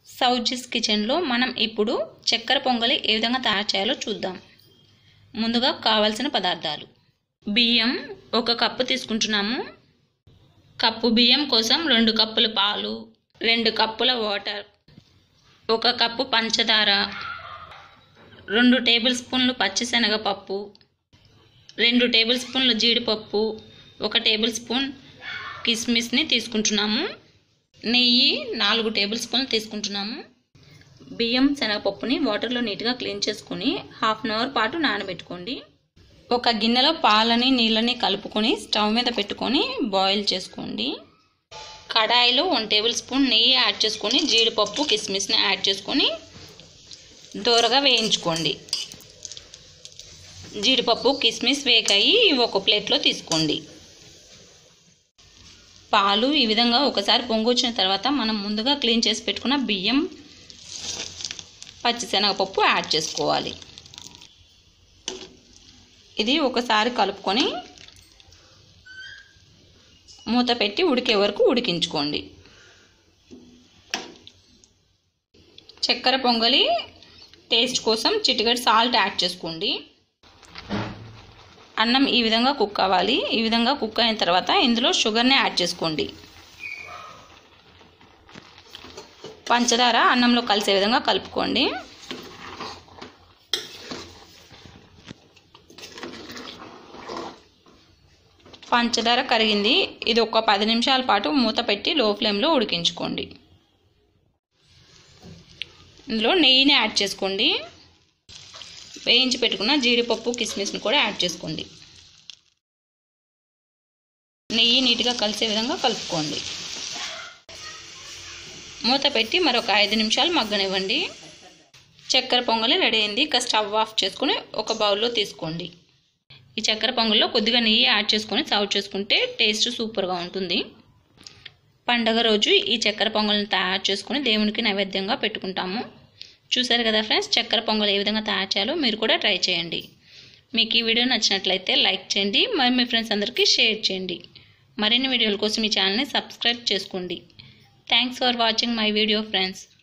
సౌజిస్ కిచెన్లో మనం ఇప్పుడు చక్కెర పొంగలి ఏ విధంగా తయారు చేయాలో చూద్దాం ముందుగా కావాల్సిన పదార్థాలు బియ్యం ఒక కప్పు తీసుకుంటున్నాము కప్పు బియ్యం కోసం రెండు కప్పుల పాలు రెండు కప్పుల వాటర్ ఒక కప్పు పంచదార రెండు టేబుల్ స్పూన్లు పచ్చిశనగపప్పు రెండు టేబుల్ స్పూన్లు జీడిపప్పు ఒక టేబుల్ స్పూన్ కిస్మిస్ని తీసుకుంటున్నాము నెయ్యి నాలుగు టేబుల్ స్పూన్లు తీసుకుంటున్నాము బియ్యం శనగపప్పుని వాటర్లో నీట్గా క్లీన్ చేసుకుని హాఫ్ అన్ అవర్ పాటు నానబెట్టుకోండి ఒక గిన్నెలో పాలని నీళ్ళని కలుపుకొని స్టవ్ మీద పెట్టుకొని బాయిల్ చేసుకోండి కడాయిలో వన్ టేబుల్ స్పూన్ నెయ్యి యాడ్ చేసుకొని జీడిపప్పు కిస్మిస్ని యాడ్ చేసుకొని దోరగా వేయించుకోండి జీడిపప్పు కిస్మిస్ వేకాయి ఇవి ఒక ప్లేట్లో తీసుకోండి పాలు ఈ విధంగా ఒకసారి పొంగొచ్చిన తర్వాత మనం ముందుగా క్లీన్ చేసి పెట్టుకున్న బియ్యం పచ్చిశనగపప్పు యాడ్ చేసుకోవాలి ఇది ఒకసారి కలుపుకొని మూత పెట్టి ఉడికే వరకు ఉడికించుకోండి చక్కెర పొంగలి టేస్ట్ కోసం చిటికెట్ సాల్ట్ యాడ్ చేసుకోండి అన్నం ఈ విధంగా కుక్ అవ్వాలి ఈ విధంగా కుక్ అయిన తర్వాత ఇందులో షుగర్ని యాడ్ చేసుకోండి పంచదార అన్నంలో కలిసే విధంగా కలుపుకోండి పంచదార కరిగింది ఇది ఒక పది నిమిషాల పాటు మూత పెట్టి లో ఫ్లేమ్లో ఉడికించుకోండి ఇందులో నెయ్యిని యాడ్ చేసుకోండి వేయించి పెట్టుకున్న జీడిపప్పు కిస్మిస్ని కూడా యాడ్ చేసుకోండి నెయ్యి నీట్గా కలిసే విధంగా కలుపుకోండి మూత పెట్టి మరొక ఐదు నిమిషాలు మగ్గనివ్వండి చక్కెర పొంగలి రెడీ అయింది ఇక స్టవ్ ఆఫ్ చేసుకుని ఒక బౌల్లో తీసుకోండి ఈ చక్కెర పొంగల్లో కొద్దిగా నెయ్యి యాడ్ చేసుకొని సర్వ్ చేసుకుంటే టేస్ట్ సూపర్గా ఉంటుంది పండగ రోజు ఈ చక్కెర పొంగల్ని తయారు చేసుకుని దేవునికి నైవేద్యంగా పెట్టుకుంటాము చూసారు కదా ఫ్రెండ్స్ చక్కెర పొంగల్ ఏ విధంగా తయారు చేయాలో మీరు కూడా ట్రై చేయండి మీకు ఈ వీడియో నచ్చినట్లయితే లైక్ చేయండి మరి మీ ఫ్రెండ్స్ అందరికీ షేర్ చేయండి మరిన్ని వీడియోల కోసం ఈ ఛానల్ని సబ్స్క్రైబ్ చేసుకోండి thanks for watching my video friends